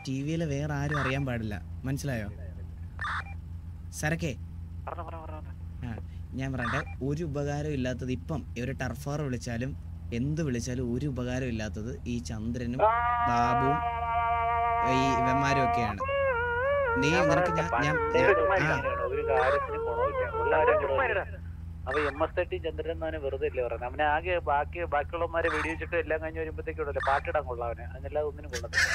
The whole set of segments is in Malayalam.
ടി വിയിൽ വേറെ ആരും അറിയാൻ പാടില്ല മനസ്സിലായോ സരക്കേ പറഞ്ഞോ, പറഞ്ഞോ, പറഞ്ഞോ, പറഞ്ഞോ. ആ ഞാൻ പറയട്ടെ ഒരു ഉപകാരം ഇല്ലാത്തത് ഇപ്പം ഒരു ടർഫാർ വിളിച്ചാലും എന്ത് വിളിച്ചാലും ഒരു ഉപകാരം ഇല്ലാത്തത് ഈ ചന്ദ്രനും ബാബുവും ഈ ഇവന്മാരും ഒക്കെയാണ് നീ നിനക്ക് ഞാൻ ഞാൻ പണ്ടേ ഞാൻ- ഒരുമാതിരി ആ അങ്ങനെയാണ്. ഒരു കാര്യത്തിനും ഗുണമില്ല. ഉള്ള കാര്യം ഗുണമില്ല. അവ എം എസ് തട്ടി ചന്ദ്രൻ അവനെ വെറുതെ ഇല്ലേ പറയുന്നത് അവനെ ആകെ ബാക്കി ബാക്കിയുള്ളവന്മാരെ വെടിവെച്ചിട്ട് എല്ലാം കഴിഞ്ഞ് വരുമ്പോഴത്തേക്കും ഉണ്ടല്ലോ പാട്ടിടാൻ കൊള്ളാം അവനെ അതിനല്ലാതെ ഒന്നിനും കൊള്ളത്തില്ല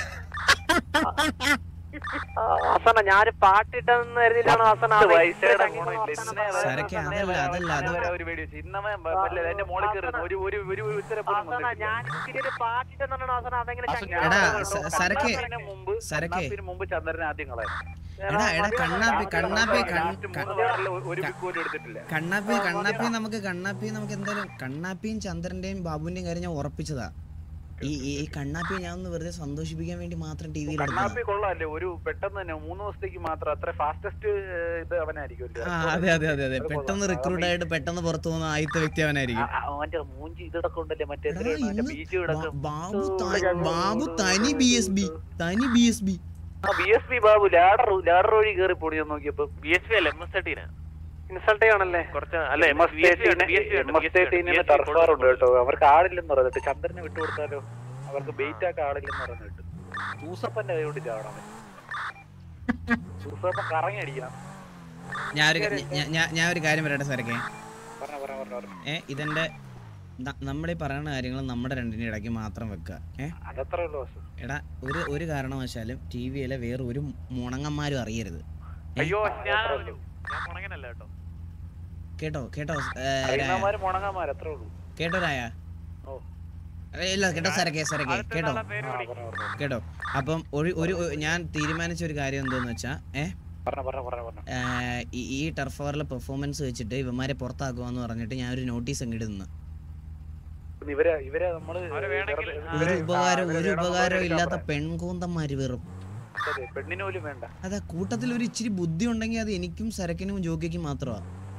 ഹസന ഞാൻ പാട്ടിട്ടെന്ന് കരുതിയിട്ടാണ് ഹസന പത്ത് പൈസയുടെ ഗുണമില്ല. ഇന്നേ വരെ- സരക്കെ ഇന്നേ അതല്ല, വരെ അതല്ല, അവനെ അത് വരെ അവര് വെടിവെച്ചു. ഇന്നവൻ ബ- വല്ല എന്റെ മോളിൽ കയറുന്നു ഒരു ഒരു ഒരു ഉത്തരം പോലും ഹസന കൊണ്ടിട്ടില്ല. ഞാൻ ഇത്തിരി ഒരു പാട്ടിട്ടെന്നാണ് ഹസന അതെങ്ങനെ ശങ്ക- എടാ, ഞാൻ സ- സരക്കെ കണ്ണാപ്പിന് മുമ്പ് സരക്കെ കണ്ണാപ്പിന് മുമ്പ് ചന്ദ്രനെ ആദ്യം കളയാം എടാ എടാ കണ്ണാപ്പി കണ്ണാപ്പി കൺ- ലാസ്റ്റ് ക- മൂന്ന് പേരിൽ ഒരു ബിക്ക് പോലും എടുത്തിട്ടില്ല കണ്ണാപ്പി കണ്ണാപ്പി നമുക്ക് കണ്ണാപ്പി നമുക്ക് എന്തായാലും കണ്ണാപ്പിയും ചന്ദ്രന്റെയും ബാബുവിന്റെയും കാര്യം ഞാൻ ഉറപ്പിച്ചതാ ഈ ഈ ഈ കണ്ണാപ്പിയെ ഞാൻ ഒന്ന് വെറുതെ സന്തോഷിപ്പിക്കാൻ വേണ്ടി മാത്രം ടി വിയിൽ കണ്ണാപ്പി കൊള്ളാല്ലേ ഒരു പെട്ടെന്ന് തന്നെ മൂന്ന് ദിവസത്തേക്ക് മാത്രം അത്ര ഫാസ്റ്റസ്റ്റ് ഇത് അവനായിരിക്കും ഒരു ആ അതെ അതെ അതെ അതെ പെട്ടെന്ന് റിക്രൂട്ട് ആയിട്ട് പെട്ടെന്ന് പുറത്തു പോകുന്ന ആദ്യത്തെ വ്യക്തി അവനായിരിക്കും ആ, ആ, അവന്റെ മൂഞ്ചി ഇതൊക്കെ ഉണ്ടല്ലേ മറ്റേ എടാ, എന്തിനാണ് അവന്റെ ഇന്ന് ബീച്ച് കിടക്കും ബാ- ബാബു ത- ബാബു തനി ബി എസ് ബി തനി B S B B S P Babu ladder ladder വഴി കയറി പൊടി ഞാൻ നോക്കിയപ്പോ ബി എസ് പി അല്ല എം എസ് തേർട്ടീനാ ഇൻസൾട്ട് ചെയ്യണല്ലേ കുറച്ച് അല്ല എം എസ് തേർട്ടീന് എം എസ് തേർട്ടീന് ടർഫാറുണ്ട് കേട്ടോ അവർക്ക് ആളില്ലെന്ന് പറഞ്ഞിട്ട് ചന്ദ്രനെ വിട്ടുകൊടുത്താലോ അവർക്ക് ബെയിറ്റ് ആക്കാൻ ആളില്ലെന്ന് പറഞ്ഞിട്ട് സൂസപ്പന്റെ കൈ കൊണ്ട് ചാവണം അവൻ. സൂസപ്പൻ കറങ്ങി അടിക്കണം ഞാൻ ഒരു ഞാൻ- ഞാൻ ഞാൻ ഒരു കാര്യം പറയട്ടെ സരക്കെ പറഞ്ഞ പറഞ്ഞ പറഞ്ഞ പറഞ്ഞ ഏ ഇതെന്റെ ന- നമ്മളീ പറയുന്ന കാര്യങ്ങൾ നമ്മുടെ രണ്ടിന്റെ ഇടയ്ക്ക് മാത്രം വെക്കുക ഏ അതത്രേ ഉള്ളൂ ബസ് എടാ ഒരു ഒരു കാരണവശാലും ടി വിയിലെ വേറെ ഒരു മുണങ്ങന്മാരും അറിയരുത് അയ്യോ ഞാൻ ഞാൻ മുണങ്ങനല്ല കേട്ടോ കേട്ടോ കേട്ടോ ഏ, രായ. അറിയുന്നമാര് മുണങ്ങാമാര് അത്രേ ഉള്ളൂ കേട്ടോ രായ ഓ. ഏ, ഇല്ല കേട്ടോ സരക്കെ സരക്കെ കേട്ടോ ആ, പറഞ്ഞോ, പറഞ്ഞോ. കേട്ടോ അപ്പം ഒരു ഒരു ഞാൻ തീരുമാനിച്ച ഒരു കാര്യം എന്താന്ന് വെച്ചാ ഏ പറഞ്ഞോ പറഞ്ഞോ പറഞ്ഞോ പറഞ്ഞോ ഏ, ഈ- ഈ ടർഫ് ഓവറിലെ പെർഫോമൻസ് വെച്ചിട്ട് ഇവന്മാരെ പുറത്താക്കുവാന്ന് പറഞ്ഞിട്ട് ഞാൻ ഒരു നോട്ടീസ് അങ്ങ് ഇടുന്നു ഇവരെ ഇവരെ നമ്മള് ഒരു ഇവരെ- ഉപകാരം ആ, ഒരു ഇവരെ ഉപകാരം വേണം ഇല്ലാത്ത നമ്മളെ. പെൺകൂന്തന്മാര് വെറും അതെ, പെണ്ണിന് പോലും വേണ്ട അതാ കൂട്ടത്തിൽ ഒരു ഇച്ചിരി ബുദ്ധി ഉണ്ടെങ്കിൽ അത് എനിക്കും സരക്കിനും ജോഗിക്കും മാത്രമാ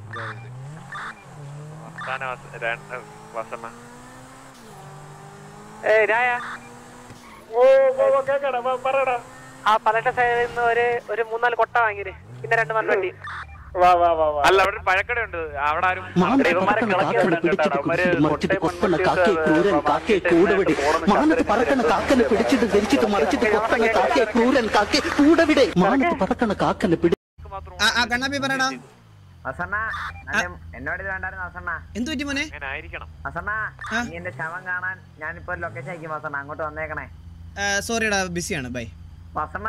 ഏയ് രായ ഓ ഓ കേക്കടാ പറയടാ ആ പലട്ട സൈഡിൽ നിന്ന് ഒരു ഒരു മൂന്നാല് കൊട്ട വാങ്ങിര് പിന്നെ രണ്ട് മൺവണ്ടി വാ വാ വാ വാ അല്ല അവിടെ ഒരു പഴക്കടയുണ്ട് അവിടെ ആരും മാനത്ത് ഇവന്മാരെ പറക്കണ കളക്കി കാക്കനെ വിടാൻ കേട്ടാ. പിടിച്ചിട്ട് അവന്മാര് കുരിശിൽ മറിച്ചിട്ട് കൊട്ടയം കൊത്തണ മണ്ണിട്ട് കാക്കയെ ക്രൂരൻ കാക്കയെ കൂടവിടി പോണെന്ന് മാനത്ത് ചന്ദ്രനെ പറക്കണ കാക്കനെ പിടിച്ചിട്ട് ധരിച്ചിട്ട് മറിച്ചിട്ട് കൊത്തണ കാക്കയെ ക്രൂരൻ കാക്കയെ കൂടവിടെ മാനത്ത് പറക്കണ കാക്കനെ പിടി മാത്രം ആ ആ കണ്ണാപ്പി പറയടാ അസണ്ണ എന്നോട് ഇത് വേണ്ടായിരുന്നു അസണ്ണ എന്തു പറ്റി മോനെ അങ്ങനെ ആയിരിക്കണം അസണ്ണ ആ? നീ എന്റെ ശവം കാണാൻ ഞാനിപ്പോ ലൊക്കേഷൻ അയക്കും അസണ്ണ അങ്ങോട്ട് വന്നേക്കണേ സോറിടാ ബിസിയാണ് ബൈ അസണ്ണ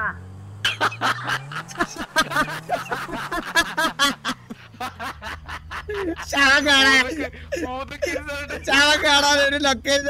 കാണാൻ ഒരു ലൊക്കേഷൻ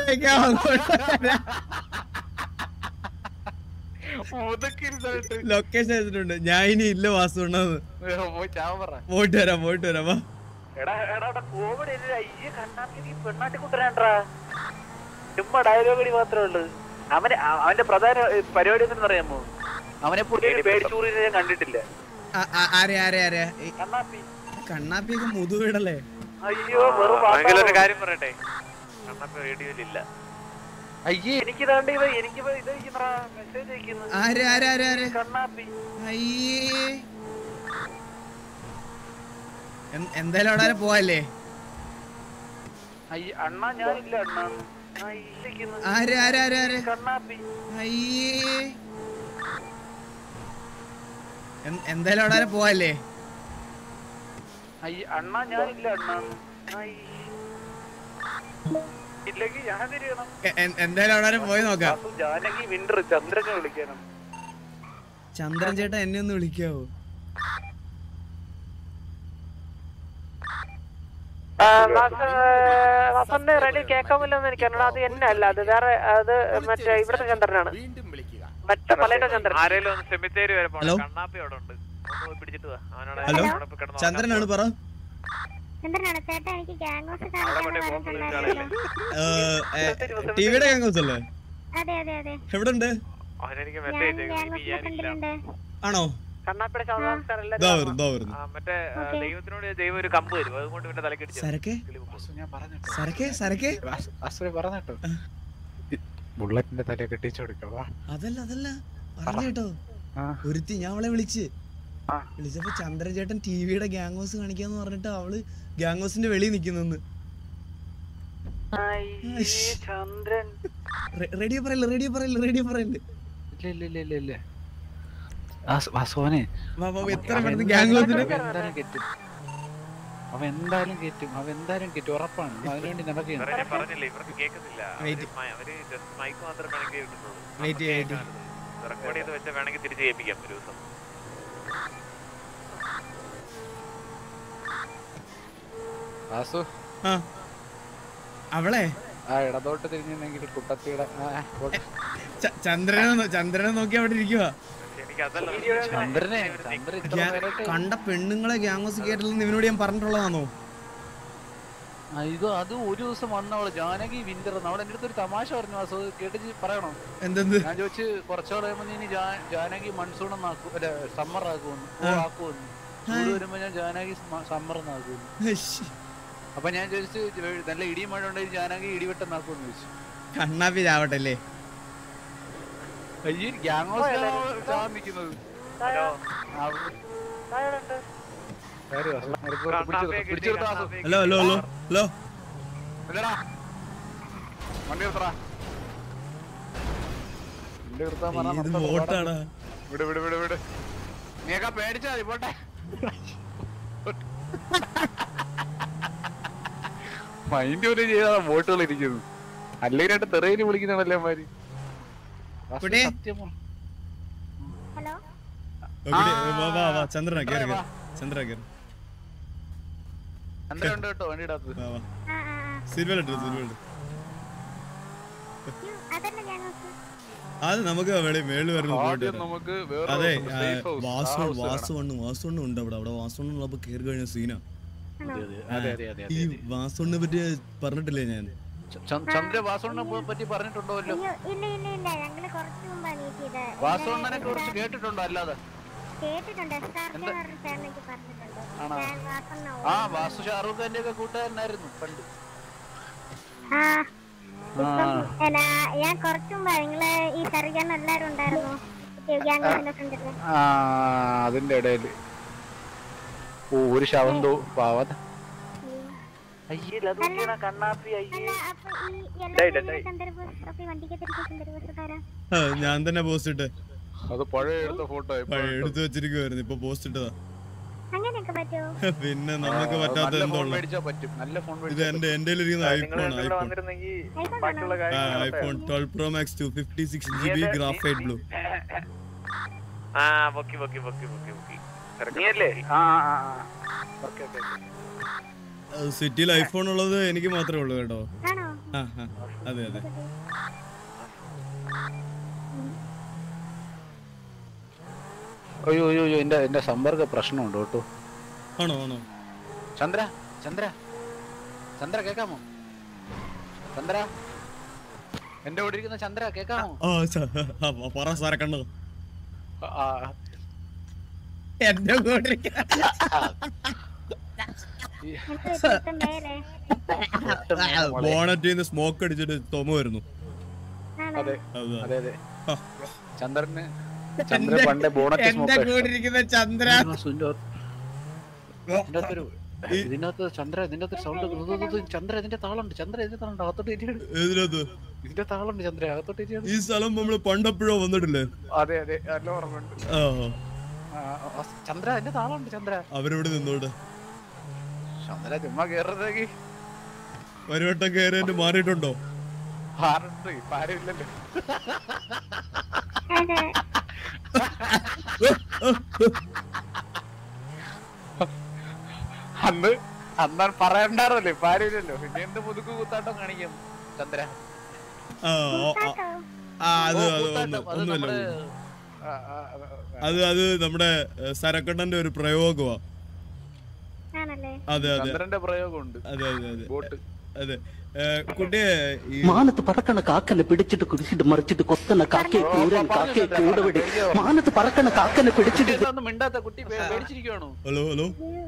ലൊക്കേഷൻ വെച്ചിട്ടുണ്ട് ഞാൻ ഇനി ഇല്ല വാസു ഉണ്ടെന്ന് പോയി ചാവ പറ പോയിട്ട് വരാം പോയിട്ട് വരാം വാ എടാ എടാ എടാ കോമഡി അയ്യ കണ്ണാത്തി നീ പെണ്ണാട്ടി കുട്ടനാണ്ടാ ചുമ്മാ ഡയലോഗ് അടി മാത്രമേ ഉള്ളൂ അവന് അ- അവന്റെ പ്രധാന ഏ, പരിപാടി എന്തെന്ന് അറിയാമോ അവനെ പുള്ളി പേടിച്ചൂറിനെ ഞാൻ കണ്ടിട്ടില്ല ആ, ആ, ആരെ ആരെ ആരെ ഈ കണ്ണാപ്പി കണ്ണാപ്പിയൊക്കെ മുതുവിടല്ലേ അയ്യോ വെറും ഒരു വാർത്ത. കാര്യം പറയട്ടെ കണ്ണപ്പ റേഡിയോയിലില്ല അയ്യേ എനിക്ക് താണ്ട് ഇവ എനിക്ക് ഇവ ഇത് മെസ്സേജ് അയക്കുന്നു ആരെ ആരെ ആരെ ആരെ കണ്ണാപ്പി അയ്യേ എൻ- എന്തായാലും അവിടെ വരെ പോവല്ലേ അയ്യ അണ്ണാ ഞാനില്ല അണ്ണാ ആ, ഇരിക്കുന്നു. ആരെ ആരെ ആരെ ആരെ കണ്ണാപ്പി അയ്യേ എൻ- എന്തായാലും അവിടെ വരെ പോവല്ലേ അയ്യ അണ്ണാ ഞാനില്ല അണ്ണാ ആ, ഇ- ഇല്ലെങ്കിൽ ഞാൻ തിരിയണം എ- എൻ- എന്തായാലും അവിടെ വരെ പോയി നോക്കാം വാസു, ജാനകി വിന്റർ ചന്ദ്രനെ വിളിക്കണം ചന്ദ്രൻ ചേട്ടൻ എന്നെ ഒന്ന് വിളിക്കാവോ വസന്റെ റെഡി കേൾക്കാമില്ലെന്ന് എനിക്ക് അറിഞ്ഞൂടാ. അത് എന്നെ അല്ല അത് വേറെ അത് മറ്റേ ഇവിടുത്തെ ചന്ദ്രനാണ് മറ്റേ പലയിട്ട ചന്ദ്രൻ ആരേലും ഒന്ന് സെമിത്തേരി വരെ ഹലോ? പോണം കണ്ണാപ്പി അവിടെ ഉണ്ട് ഒന്ന് പോയി പിടിച്ചിട്ട് വാ അവനോട് ഹലോ? അവിടെ പോയി കിടന്ന് ചന്ദ്രനാണ് പറ എന്തിനാണ് ചേട്ടാ എനിക്ക് ഗ്യാങ്സ് അവിടെ കൊണ്ടേ ബോംബ് വീഴ്ച ടിവിയുടെ ഗാംഗോസ് അല്ലേ അതെ അതെ അതെ എവിടെ ഉണ്ട് അവനെനിക്ക് ഞാൻ മെസ്സേജ് ഗ്യാങ്സിന്റെ ചെയ്യാനില്ല ഫ്രണ്ടിലുണ്ട് ആണോ കണ്ണാപ്പിയുടെ ഇതാ ശവകാശക്കാരെല്ലാം വരുന്നു ഇതാ വരുന്നു ആ, മറ്റേ ആ, ഓക്കേ. ദൈവത്തിനോട് ദൈവം ഒരു കമ്പ് തരും അതുകൊണ്ട് ഇവന്റെ തലക്കടിച്ചു സരക്കെ ഞാൻ പറഞ്ഞിട്ടോ സരക്കെ സരക്കെ അസുര പറഞ്ഞിട്ടോ ബുള്ളറ്റിന്റെ തല കെട്ടിച്ചു കൊടുക്കവാ അതല്ല അതല്ല പറഞ്ഞു കേട്ടോ ആ. ഒരുത്തി ഞാൻ അവളെ വിളിച്ച് ആ. വിളിച്ചപ്പോ ചന്ദ്രചേട്ടൻ ടിവിയുടെ ഗ്യാങ് ഹൗസ് കാണിക്കാന്ന് പറഞ്ഞിട്ട് അവള് ഗ്യാങ് ഹൗസിന്റെ വെളിയിൽ നിക്കുന്നു ചന്ദ്രൻ റേഡിയോ പറയല്ലേ റേഡിയോ പറയല്ലേ റേഡിയോ പറയല്ലേ ഇല്ല ഇല്ല ഇല്ല ഇല്ല ഇല്ല ആ സ- ആ സോനെ വാ, വാ, എത്ര അവൻ പെട്ടെന്ന് എന്തായാലും- ഗ്യാങ് ഹൗസിന് അവൻ എന്തായാലും കെറ്റും അവൻ എന്തായാലും കെറ്റും അവൻ എന്തായാലും കെറ്റും ഉറപ്പാണ് അതിനുവേണ്ടി നടക്കുകയാണ് സാറേ ഞാൻ പറഞ്ഞില്ലേ ഇവർക്ക് കേൾക്കുന്നില്ല Wait. അവര് മ- അവര് ജസ്റ്റ് മൈക്ക് മാത്രമേ വേണമെങ്കിൽ ഇട്ടിട്ടുള്ളൂ Wait, wait. റെക്കോർഡ് ചെയ്ത് വെച്ചാൽ വേണമെങ്കിൽ തിരിച്ച് കേൾപ്പിക്കാം ഒരു ദിവസം വാസു ആ അവളെ ആ ഇടതോട്ട് തിരിഞ്ഞെങ്കിൽ കുട്ടത്തിയുടെ ആ, പോട്ടെ. ച- ചന്ദ്രനെ നോ- ചന്ദ്രനെ നോക്കി അവിടെ ഇരിക്കുക പക്ഷെ എനിക്ക് അതല്ല ചന്ദ്രനെ ചന്ദ്രൻ ഇത്ര നേരമായിട്ട് കണ്ട പെണ്ണുങ്ങളെ ഗ്യാങ് ഹൗസ് കയറ്റില്ലെന്ന് ഇവനോട് ഞാൻ പറഞ്ഞിട്ടുള്ളതാണോ ആ, ഇത് അത് ഒരു ദിവസം വന്നവള് ജാനകി വിന്റർ അവൾ എന്റെ അടുത്ത് ഒരു തമാശ പറഞ്ഞു വാസു കേട്ടിട്ട് പറയണോ എന്തെന്ത് ഞാൻ ചോദിച്ച് കുറച്ചുകൂടെ കഴിയുമ്പോ നീ ജാ- ജാനകി മൺസൂൺ എന്നാക്കൂ അല്ല സമ്മർ ആക്കുമെന്ന് ഓ ആ. ആക്കുമെന്ന് ചൂട് വരുമ്പോ ഞാൻ ജാനകി സമ്മർ എന്നാക്കുമെന്ന് ഇശ്ശ്. അപ്പൊ ഞാൻ ചോദിച്ചു ജ- നല്ല ഇടിയും മഴ ഉണ്ടെങ്കിൽ ജാനകി ഇടിവെട്ടെന്നാക്കുമെന്ന് ചോദിച്ചു കണ്ണാപ്പി ചാവട്ടെ അല്ലേ അയ്യോ ഗ്യാങ് ഹൗസ് ചാവാൻ നിൽക്കുന്നത് ഹലോ കണ്ണാപ്പിയെ കിട്ടി, കണ്ണാപ്പിയെ ഹലോ ഹലോ ഹലോ ഹലോ വണ്ടി നിർത്തടാ വണ്ടി നിർത്താൻ പറഞ്ഞാ ഇത് നിർത്താൻ വോട്ടാടാ വിട് വിട് വിട് വിട് നീയൊക്കെ പേടിച്ചാ മതി പോട്ടെ മൈൻഡ് ഒരു ചെയ്താ വോട്ടുകൾ ഇരിക്കുന്നു അല്ലെങ്കിൽ തെറയിൽ വിളിക്കുന്നവല്ലേ മാര് കുട്ടി. സത്യമാ ഹലോ ഇവിടെ, വാ വാ വാ ചന്ദ്രനാ ആ, കേറി വാ. കേറി ചന്ദ്ര കേറി ചന്ദ്രൻ ഉണ്ട് കേട്ടോ വണ്ടിയുടെ അകത്ത് വാ വാ ആ ആ ആ സിൽവർ ഇട്ട് സിൽവർ ഇട്ട് യ്യോ, അതല്ല ഗ്യാങ് ഹൗസ് അത് നമുക്ക് വെളി മേളിൽ വരുന്നത് പോയിട്ട് ആദ്യം വരാം. നമുക്ക് വേറെ അതെ ഒരു ആ, safe house, ആ വാസു house വാസു കാണാം. വണ്ണു വാസു വണ്ണു ഉണ്ട് അവിടെ അവിടെ വാസു വണ്ണുള്ളപ്പോ കേറി കഴിഞ്ഞ സീനാ ആണോ അതെ അതെ അതെ ഈ വാസുവിനെ പറ്റി പറഞ്ഞിട്ടില്ലേ ഞാൻ ചന്ദ്ര വാസോണ്ണനെ പറ്റി പറഞ്ഞിട്ടുണ്ടോല്ലോ അയ്യോ ഇല്ല ഇല്ല ഇല്ല ഞങ്ങള് കുറച്ച് മുമ്പാ മീറ്റ് ചെയ്തത് വാസോണ്ണനെ കുറിച്ച് കേട്ടിട്ടുണ്ടോ അല്ലാതെ കേട്ടിട്ടുണ്ട് എസ്റ്റാർ എന്താ? ചേട്ടനൊക്കെ പറഞ്ഞിട്ടുണ്ട് ആണോ? ഞാൻ വാസണ്ണ ആ വാസു ഷാറൂഖ് ഖാന്റെ ഒക്കെ കൂട്ടുകാരനായിരുന്നു പണ്ട് ആ ആ അല്ല ഞാൻ കുറച്ച് മുമ്പാ നിങ്ങള് ഈ സർഗാൻ എല്ലാരും ഉണ്ടായിരുന്നു ഗ്യാങ് ഹൗസിന്റെ ഫ്രണ്ടില് ആ അതിന്റെ ഇടയില് ഓ ഒരു ശവം തോ പാവത അയ്യല്ല അത് നോക്കിയാ കണ്ണാപ്പി അയ്യേ അല്ല അപ്പൊ ഈ ഡേയ്, എല്ലാ ഡേയ്. ചന്ദ്രബോസ് അപ്പൊ ഈ വണ്ടിക്ക് തിരിച്ച് ചന്ദ്രബോസ് തരാം ആ, ഞാൻ തന്നെ പോസ്റ്റ് ഇട്ട് അത് പഴയ എടുത്ത ഫോട്ടോ പഴയ എടുത്തു വെച്ചിരിക്കുവായിരുന്നു ഇപ്പൊ പോസ്റ്റ് ഇട്ടതാ അങ്ങനെയൊക്കെ പറ്റുമോ പിന്നെ നമുക്ക് പറ്റാത്ത നല്ല ഫോൺ എന്തുള്ള മേടിച്ചാ പറ്റും നല്ല ഫോൺ ഇത് എന്റെ എന്റെ ഇരിക്കുന്ന നിങ്ങൾ ഐഫോൺ ഇവിടെ ഐഫോൺ വന്നിരുന്നെങ്കിൽ ഐഫോൺ ബാക്കിയുള്ള ആ കാര്യങ്ങൾ iPhone twelve pro max two fifty six G B graphite blue ആ പൊക്കി പൊക്കി പൊക്കി പൊക്കി പൊക്കി നീയല്ലേ ആ ആ ആ ഓക്കെ ഓക്കെ സിറ്റിയിൽ ഐഫോൺ ഉള്ളത് എനിക്ക് മാത്രമേ ഉള്ളൂ കേട്ടോ ആണോ ആ ആ അതെ അതെ അയ്യോ അയ്യോ അയ്യോ എന്റെ എന്റെ സമ്പർക്ക പ്രശ്നമുണ്ട് കേട്ടോ ആണോ ആണോ ചന്ദ്ര ചന്ദ്ര ചന്ദ്ര കേക്കാമോ ചന്ദ്ര എന്റെ കൂടെ ഇരിക്കുന്ന ചന്ദ്ര കേക്കാമോ ആ ച- ആ, പറ സാറെ കണ്ടോ ആ, എന്റെ കൂടെ ഇരിക്കുന്ന- എനിക്ക് വ്യത്യസ്തം മേലെ ബോണറ്റിൽ നിന്ന് സ്മോക്ക് അടിച്ചിട്ട് തുമ വരുന്നു ആണോ അതെ അതാ. അതെ അതെ ആ. ചന്ദ്രന് ചന്ദ്ര പണ്ട് ബോണറ്റ് എന്റെ കൂടെ ഇരിക്കുന്ന ചന്ദ്ര ഈ- ഇതിനകത്ത് ചന്ദ്ര ഇതിന്റെ അകത്ത് സൗണ്ട് ചന്ദ്ര ഇതിന്റെ താളുണ്ട് ചന്ദ്ര ഇതിന്റെ താളുണ്ട് അകത്തോട്ട് ഇരിയാണ് ഇതിനകത്ത് ഇതിന്റെ താളുണ്ട് ചന്ദ്ര അകത്തോട്ട് ഇരിയാണ് ഈ സ്ഥലം നമ്മള് പണ്ടെപ്പോഴോ വന്നിട്ടില്ലേ അതെ അതെ നല്ല ഓർമ്മയുണ്ട് ആ ആ, ആ, ചന്ദ്ര ഇതിന്റെ താളുണ്ട് ചന്ദ്ര അവരിവിടെ നിന്നോട്ട് ചന്ദ്ര ചുമ്മാ കേറുന്നതെങ്കിൽ ഒരു വട്ടം കയറിയിട്ട് മാറിയിട്ടുണ്ടോ ആരുണ്ട് ഇപ്പൊ ആരും ഇല്ലല്ലോ അതെ അന്ന് അന്ന് പറയണ്ടായിരുന്നല്ലോ ഇപ്പൊ ആരും ഇല്ലല്ലോ പിന്നെ എന്ത് മുതുക്ക് കുത്താട്ടം കാണിക്കും ചന്ദ്ര ആ ഓ, ആ, കേട്ടോ ആ അത് ഓ, അത് കൂത്താട്ടം, ഒന്ന് അത് ഒന്നുമില്ല നമ്മുടെ- ആ, ആ, ആ, ആ. അത് അത് നമ്മുടെ ഏ, സരക്കണ്ണന്റെ ഒരു പ്രയോഗമാ ആണല്ലേ അതെ അതെ ചന്ദ്രന്റെ പ്രയോഗമുണ്ട് അതെ അതെ അതെ ബോട്ട് അതെ ഏ, കുട്ടിയെ ഈ മാനത്ത് പറക്കണ കാക്കനെ പിടിച്ചിട്ട് കുരിശിട്ട് മറിച്ചിട്ട് കൊത്തണ കാക്കയെ ക്രൂരൻ കാക്കയെ കൂടവിടി മാനത്ത് പറക്കണ കാക്കനെ പിടിച്ചിട്ട് ഇതൊന്നും മിണ്ടാത്ത കുട്ടി പേ- പേടിച്ചിരിക്കുവാണോ ഹലോ ഹലോ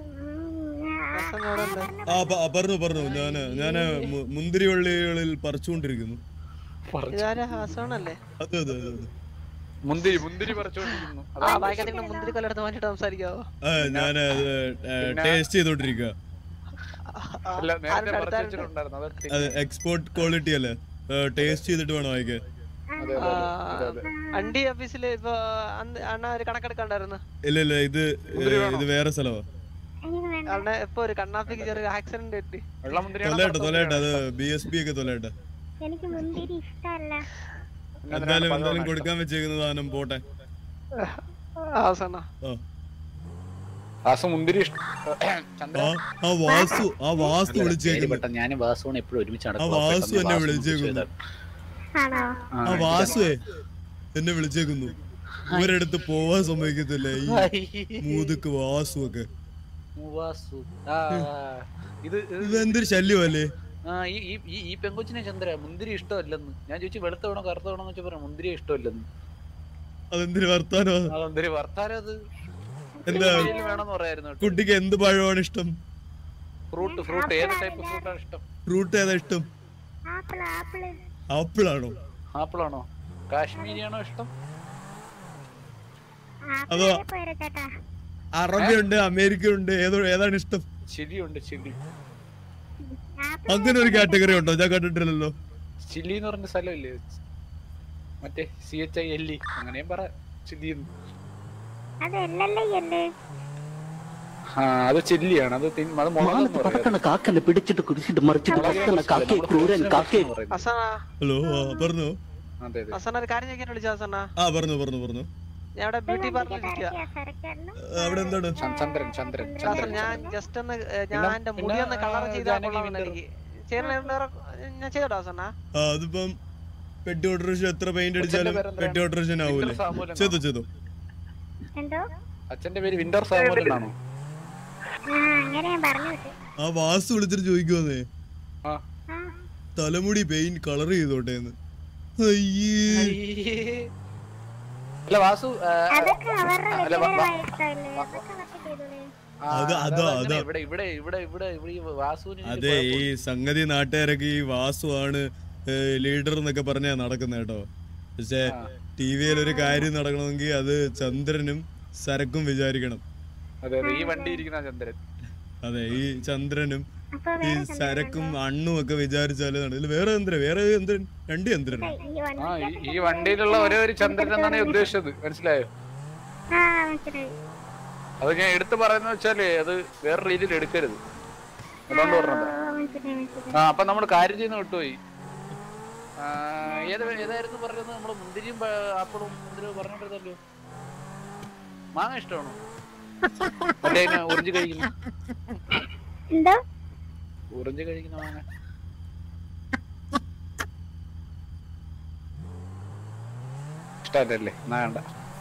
ആ പ- ആ, പറഞ്ഞു പറഞ്ഞു ഞാന് ഞാന് മു- മുന്തിരിവള്ളികളിൽ പറിച്ചുകൊണ്ടിരിക്കുന്നു ഇതാരാ ഹാസോണല്ലേ അതെ അതെ അതെ അതെ മുന്തിരി മുന്തിരി പറിച്ചോണ്ടിരിക്കുന്നു ആ ബാക്കി നിങ്ങൾ മുന്തിരി കൊല്ലെടുത്ത് മാറ്റിട്ട് സംസാരിക്കാവോ ഞാൻ ടേസ്റ്റ് ചെയ്തോണ്ടിരിക്കുക അല്ല നേരത്തെ ആരുടെ പറിച്ചു അടുത്തായിരുന്നു? വെച്ചിട്ടുണ്ടായിരുന്നു അത് അത് എക്സ്പോർട്ട് ക്വാളിറ്റി അല്ലേ ടേസ്റ്റ് ചെയ്തിട്ട് വേണം വാങ്ങിക്കാൻ അതെ ആ, അതെ അതെ അണ്ടി ഓഫീസില് ഇപ്പൊ അന്ന് അണ്ണ ഒരു കണക്കെടുക്കണ്ടായിരുന്നു ഇല്ല ഇല്ല ഇത് ഏ, ഇത് വേറെ സ്ഥലമാ എനിക്ക് വേണ്ട അണ്ണ ഇപ്പൊ ഒരു കണ്ണാപ്പിക്ക് ചെറിയ ആക്സിഡന്റ് പറ്റി വെള്ളം മുന്തിരിയാണോ തൊലയട്ടെ കറുത്ത തൊലയട്ടെ അത് മുന്തിരിയാണോ? ബി എസ് പി ഒക്കെ തൊലയട്ടെ എനിക്ക് മുന്തിരി ഇഷ്ടമല്ല പിന്നെ എന്തായാലും അതിനാണ് എന്തായാലും പഴമാണ് കൊടുക്കാൻ വെച്ചേക്കുന്ന സാധനം പോട്ടെ അവസാന ആ വാസു മുന്തിരി ഇഷ്ടം ചന്ദ്ര ആ ആ വാസു ആ വാസു വിളിച്ചേക്കുന്നു ഞാൻ വാസുവാണ് എപ്പോഴും ഒരുമിച്ച് ആ നടക്കുക വാസു എന്നെ വിളിച്ചേക്കുന്നു ആണോ ആ വാസുവേ എന്നെ വിളിച്ചേക്കുന്നു ഇവരെടുത്ത് പോവാൻ സമ്മതിക്കത്തില്ല ഈ മൂതുക്ക് വാസു ഒക്കെ വാസു ആ ഇത് ഇത് ഇതെന്തൊരു ശല്യമല്ലേ ആ ഈ ഈ- ഈ ഈ പെങ്കൊച്ചിനെ ചന്ദ്ര മുന്തിരി ഇഷ്ടമല്ലെന്ന് ഞാൻ ചോദിച്ചു വെളുത്ത വേണോ കറുത്ത വേണോ എന്ന് വെച്ചാൽ പറഞ്ഞു മുന്തിരി ഇഷ്ടമല്ലെന്ന് അതെന്തൊരു വർത്താനോ അതെന്തൊരു വർത്താനം അത് എന്താ വേണമെന്ന് പറയായിരുന്നു കുട്ടിക്ക് എന്ത് പഴമാണ് ഇഷ്ടം ഫ്രൂട്ട് ഫ്രൂട്ട് ഏത് ടൈപ്പ് ഫ്രൂട്ടാണ് ഇഷ്ടം ഫ്രൂട്ട് ഏതാ ഇഷ്ടം ആപ്പിൾ ആപ്പിള് ആപ്പിൾ ആണോ ആപ്പിൾ ആണോ കാശ്മീരി ആണോ ഇഷ്ടം അതോ- ആപ്പിൾ പോരാ ചേട്ടാ അറബി ഉണ്ട് അമേരിക്ക ഉണ്ട് ഏതോ ഏതാണ് ഇഷ്ടം ചില്ലി ഉണ്ട് ചില്ലി ആപ്പിൾ അങ്ങനെ ഒരു കാറ്റഗറി ഉണ്ടോ ഞാൻ കണ്ടിട്ടില്ലല്ലോ ചില്ലി എന്ന് പറഞ്ഞ സ്ഥലമില്ലേ മറ്റേ C H I L E അങ്ങനെയും പറ ചില്ലി അത് എല്ലല്ലേ എല്ല് ആ അത് ചില്ലിയാണ് അത് തിൻ- അത് മുളകെന്ന് പറക്കണ കാക്കനെ പിടിച്ചിട്ട് കുടിച്ചിട്ട് മറിച്ചിട്ട് കൊത്തണ കാക്കയെ ക്രൂരൻ കാക്കയെ അസന ഹലോ ആ പറഞ്ഞോ അതെ അതെ അസന ഒരു കാര്യം ചോദിക്കാൻ വിളിച്ച അസന ആ പറഞ്ഞു പറഞ്ഞു പറഞ്ഞു ഞാൻ ഇവിടെ ബ്യൂട്ടി പാർലറിൽ ഇരിക്കുക സരക്കാരനും ആ, അവിടെ എന്താണ് ചന്ദ്- ചന്ദ്രൻ ചന്ദ്രൻ അസന ചന്ദ്രൻ ഞാൻ ചന്ദ്രൻ. ജസ്റ്റ് ഒന്ന് ഏ, ഞാൻ പിന്നെ- എന്റെ പിന്നെ, മുടി ഒന്ന് കളർ ആ, ചെയ്താൽ ജാനകി കൊള്ളാമെന്ന് വിന്റർ. എനിക്ക് ചെയ്യണ ഞാൻ ചെയ്തോട്ടോ അസന ആ അതിപ്പം പെട്ടി ഓട്ടോറിക്ഷ എത്ര പെയിന്റ് കൊച്ചിന്റെ അടിച്ചാലും പേരെന്താണ്? പെട്ടി ഓട്ടോറിക്ഷ ആവൂലേ വിന്റർ സാമുവൽ എന്നാണോ? ചെയ്തോ ചെയ്തോ എന്തോ അച്ഛന്റെ പേര് വിന്റർ സാമുവൽ എന്നാണോ ആ അങ്ങനെ ഞാൻ പറഞ്ഞു വിട്ടു ആ വാസു വിളിച്ചിട്ട് ചോദിക്കുവന്നേ ആ ആ തലമുടി പെയിന്റ് കളർ ചെയ്തോട്ടെ എന്ന് അയ്യേ അല്ല വാസു ആ, അതൊക്കെ അവരുടെ അല്ല, വ- വ- വ്യക്തിപരമായ ഇഷ്ടമല്ലേ അതൊക്കെ അവർക്ക് ചെയ്തോളൂ ആ, അത് അത് അതാ, അങ്ങനെ അതാ. ഇവിടെ ഇവിടെ ഇവിടെ ഇവിടെ ഇവിടെ ഈ വാസുവിന് ഇതിന് അതെ ഈ കുഴപ്പമില്ല. സംഗതി നാട്ടുകാരൊക്കെ ഈ വാസു ആണ് ലീഡർ എന്നൊക്കെ പറഞ്ഞാ നടക്കുന്നത് കേട്ടോ പക്ഷെ ആ. ടി വിയിൽ ഒരു കാര്യം നടക്കണമെങ്കിൽ അത് ചന്ദ്രനും സരക്കും വിചാരിക്കണം അതെ അതെ ഈ വണ്ടി ഇരിക്കുന്ന ചന്ദ്രൻ അതെ ഈ ചന്ദ്രനും അപ്പൊ ഈ വേറെ സരക്കും അണ്ണും ഒക്കെ വിചാരിച്ചാലേ നടക്കും ഇതില് വേറെ ചന്ദ്രൻ വേറെ ചന്ദ്രൻ രണ്ട് ചന്ദ്രൻ ഈ വണ്ടി ആ ഈ- ഈ വണ്ടിയിലുള്ള ഒരേ ഒരു ചന്ദ്രൻ എന്നാണ് ഞാൻ ഉദ്ദേശിച്ചത് മനസ്സിലായോ ആ മനസ്സിലായി അത് ഞാൻ എടുത്തു പറയുന്നത് വെച്ചാലേ അത് വേറെ രീതിയിൽ എടുക്കരുത് അതുകൊണ്ട് പറഞ്ഞത് ആ, മനസ്സിലായി മനസ്സിലായി ആ അപ്പൊ നമ്മൾ കാര്യം ചെയ്യുന്ന വിട്ടുപോയി ആ, ഏത് ഏതായിരുന്നു പറഞ്ഞത് നമ്മള് മുന്തിരിയും പ- ആപ്പിളും മുന്തിരിയും പറഞ്ഞിട്ടല്ലോ മാങ്ങ ഇഷ്ടമാണോ മറ്റേ ഉറിഞ്ച് കഴിക്കുന്ന എന്തോ ഉറിഞ്ച് കഴിക്കുന്ന മാങ്ങ ഇഷ്ടമല്ലേ എന്നാ വേണ്ട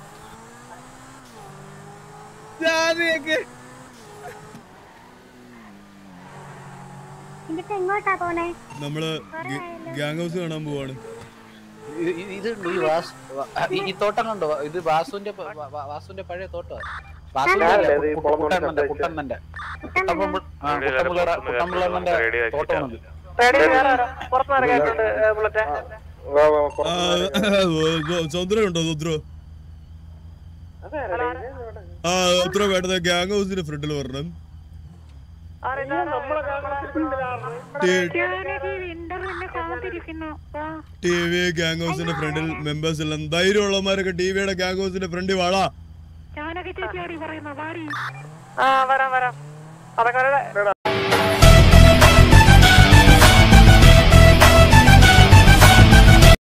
ഇതിപ്പോ എങ്ങോട്ടാ പോണേ നമ്മള് ഗ്യാങ് ഹൗസ് കാണാൻ പോവാണ് ഇത് ഇത് ഇതുണ്ട് ഈ വാസു വാ- ഈ- ഈ തോട്ടം കണ്ടോ ഇത് വാസുവിന്റെ പ- വാ- വാ- വാസുവിന്റെ പഴയ തോട്ടം വാസുവിന്റെ അല്ല, കുട്ട- കുട്ടണ്ണന്റെ കുട്ടണ്ണന്റെ കുട്ടമ്പിള്ള- ആ, കുട്ടമ്പിള്ള- കുട്ടമ്പിള്ളണ്ണന്റെ തോട്ടമാണത് റെഡി വേറെ ആരാ? പുറത്തുനിന്ന് കേട്ടിട്ടുണ്ട് ബുള്ളറ്റ് ചന്ദ്ര ഉണ്ടോ ചന്ദ്ര ആ എത്ര വേണ്ടത് ഗ്യാങ് ഹൗസിന്റെ ഫ്രണ്ടിൽ വരണം ടി വി ഗ്യാങ് ഹൗസിന്റെ ഫ്രണ്ടിൽ മെമ്പേഴ്സ് എല്ലാം ധൈര്യമുള്ളവന്മാരൊക്കെ ടി വിയുടെ ഗ്യാങ് ഹൗസിന്റെ ഫ്രണ്ടിൽ വാളാ ആ വരാം വരാം അതൊക്കെ അവരുടെ